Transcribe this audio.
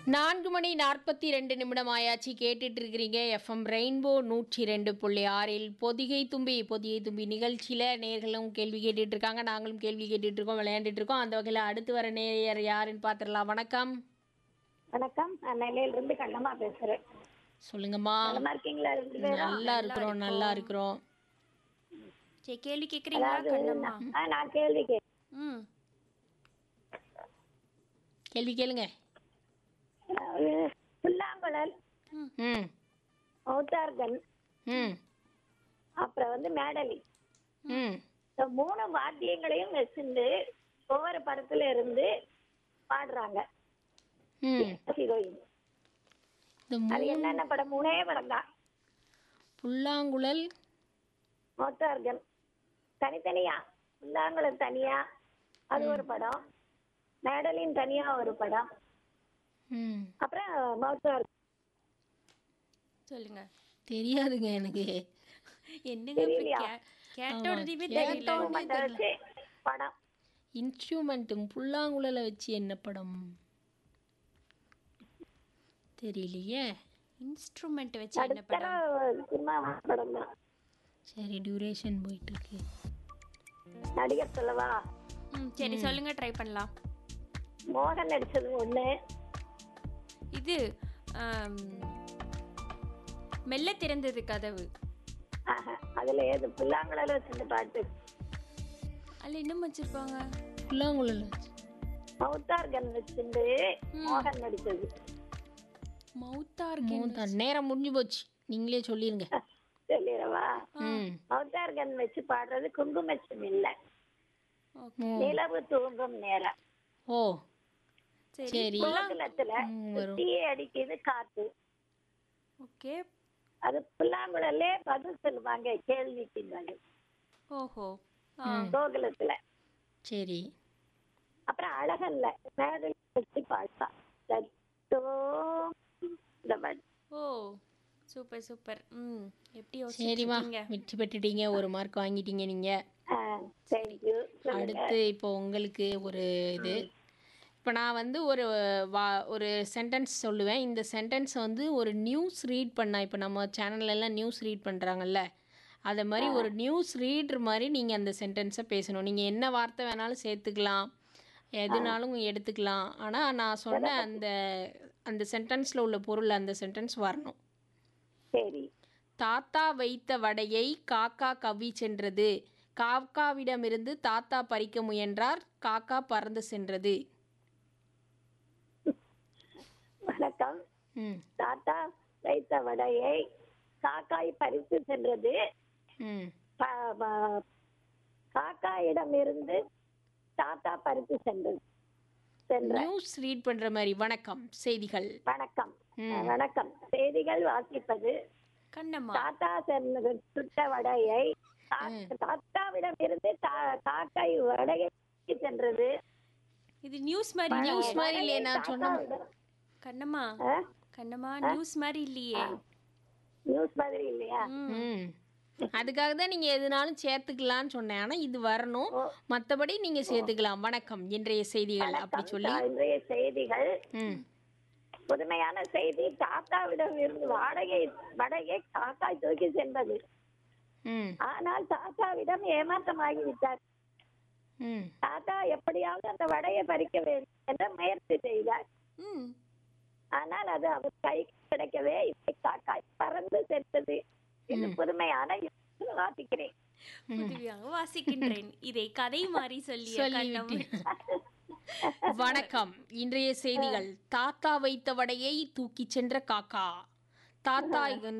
நான்கு மணி நாற்பத்தி ரெண்டு நிமிடம் ஆயாச்சு கேட்டுட்டு இருக்கிறீங்க எஃப்எம் ரெயின்போ நூற்றி ரெண்டு புள்ளி ஆறில் பொதிகை தும்பி பொதிகை தும்பி நிகழ்ச்சியில் நேர்களும் கேள்வி கேட்டுட்டு இருக்காங்க நாங்களும் கேள்வி கேட்டுட்டு இருக்கோம் விளையாண்டுட்டு இருக்கோம் அந்த வகையில் அடுத்து வர நேயர் யாருன்னு பார்த்துடலாம் வணக்கம் வணக்கம் நான் நெல்லையில இருந்து கண்ணம்மா பேசுறேன் சொல்லுங்கம்மா நல்லா இருக்கீங்களா ரெண்டு பேரும் நல்லா இருக்கிறோம் நல்லா இருக்கிறோம் சரி கேள்வி கேக்குறீங்களா கண்ணம்மா ஆ, நான் கேள்வி கே ம் கேள்வி கேளுங்க அஹ், புல்லாங்குழல் ம் மௌத்தார்கன் ம் அப்புறம் வந்து மேடலி ம் இந்த மூணு வாத்தியங்களையும் வச்சிருந்து ஒவ்வொரு படத்துல இருந்து பாடுறாங்க ம் ஹீரோயின் இந்த அது மூ- என்னென்ன படம் மூணே படம் தான் புல்லாங்குழல் மௌத்தார்கன் தனித்தனியா புல்லாங்குழல் தனியா அது ஒரு படம் மேடலின் தனியா ஒரு படம் ம் அப்புறம் மௌத்தார் சொல்லுங்க தெரியாதுங்க எனக்கு என்னங்க இப்படி தெரியலையா? கே- கேட்ட உடனேவே கேட்ட தெரியல உடனே வச்சு படம் இன்ஸ்ட்ருமெண்ட்டும் புல்லாங்குழலை வச்சு என்ன படம் தெரியலையே இன்ஸ்ட்ருமெண்ட் வச்சு என்ன நடுத்தர படம் சினிமா படம் தான் சரி டியூரேஷன் போயிட்டு இருக்கு நடிகர் சொல்லவா ம் சரி சொல்லுங்க ட்ரை பண்ணலாம் மோகன் நடிச்சது ஒண்ணு இது ஆம், மெல்ல திறந்தது கதவு ஆஹா, அதுல ஏது புல்லாங்குழல வச்சிருந்த பாட்டு அதுல இன்னும் வச்சிருப்பாங்க புல்லாங்குழல் வச்சு மௌத்தார்கன் வச்சிருந்து மோகன் நடிச்சது மவுத்தார் மூந்தான் நேரம் முடிஞ்சு போச்சு நீங்களே சொல்லிருங்க சொல்லிடவா ம் மௌத்தார்கன் வச்சு பாடுறது குங்குமச்சம் இல்ல ஓகே நிலவு தூங்கும் நேரம் ஓ சரி சரி கோகுலத்துல ம், வரும். சுத்தியே அடிக்குது காத்து ஓகே அது புல்லாங்குழலே பதில் சொல்லுவாங்க கேள்விக்கு பதில் ஓஹோ ஆ கோகுலத்துல சரி அப்புறம் அழகன்ல மேடல் வச்சு பாடுவா சத்தோ இந்த மாதிரி ஓ சூப்பர் சூப்பர் ம் எப்படி சரிம்மா யோசிச்சிருக்கீங்க வெற்றி பெற்றுட்டீங்க ஒரு மார்க் வாங்கிட்டீங்க நீங்க தேங்க்யூ அடுத்து இப்போ உங்களுக்கு ஒரு இது இப்போ நான் வந்து ஒரு வா ஒரு சென்டென்ஸ் சொல்லுவேன் இந்த சென்டென்ஸ் வந்து ஒரு நியூஸ் ரீட் பண்ணா இப்போ நம்ம சேனல்ல எல்லாம் நியூஸ் ரீட் பண்ணுறாங்கல்ல அதை மாதிரி ஒரு நியூஸ் ரீடர் மாதிரி நீங்கள் அந்த சென்டென்ஸை பேசணும் நீங்கள் என்ன வார்த்தை வேணாலும் சேர்த்துக்கலாம் எதுனாலும் எடுத்துக்கலாம் ஆனால் நான் சொன்ன அந்த அந்த சென்டென்ஸில் உள்ள பொருள் அந்த சென்டென்ஸ் வரணும் சரி தாத்தா வைத்த வடையை காக்கா கவ்வி சென்றது காக்காவிடமிருந்து தாத்தா பறிக்க முயன்றார் காக்கா பறந்து சென்றது வணக்கம் ம் தாத்தா வைத்த வடையை காக்காய் பறித்து சென்றது ம் ப- ப- காக்காயிடம் இருந்து தாத்தா பறித்து சென்றது சென்ற நியூஸ் ரீட் பண்ணுற மாதிரி வணக்கம் செய்திகள் வணக்கம் ம். வணக்கம் செய்திகள் வாசிப்பது கண்ணம்மா தாத்தா சென்றது சுட்ட வடையை தா- தாத்தாவிடம் இருந்து தா- காக்காய் வடையை தூக்கி சென்றது இது நியூஸ் மாதிரி நியூஸ் இல்லையே மாதிரி இல்லையே நான் சொன்னேன் தாத்தாவிடம்- கண்ணம்மா ஆ? கண்ணம்மா நியூஸ் மாதிரி இல்லையே நியூஸ் மாதிரி இல்லையா ம் அதுக்காக தான் நீங்கள் எதுனாலும் சேர்த்துக்கலாம்னு சொன்னேன் ஆனால் இது வரணும் மற்றபடி நீங்கள் சேர்த்துக்கலாம் வணக்கம் இன்றைய செய்திகள் அப்படி சொல்லி இன்றைய செய்திகள் ம் புதுமையான செய்தி தாத்தாவிடம் இருந்து வாடகை வடையை காக்காய் தூக்கி சென்றது ம் ஆனால் தாத்தாவிடம் ஏமாற்றமாகி விட்டார் ம் தாத்தா எப்படியாவது அந்த வடையை பறிக்க வேண்டும் என்ற முயற்சி செய்தார் ம் ஆனால் அது அவர் கை கிடைக்கவே இல்லை காக்காய் பறந்து சென்றது இது புதுமையான யுக்தியில் வாசிக்கிறேன் புதுவியாக வாசிக்கின்றேன் இதை கதை மாறி சொல்லிய கண்ணம் சொல்லிவிட்டேன் வணக்கம் இன்றைய செய்திகள் தாத்தா வைத்த வடையை தூக்கிச் சென்ற காக்கா தாத்தா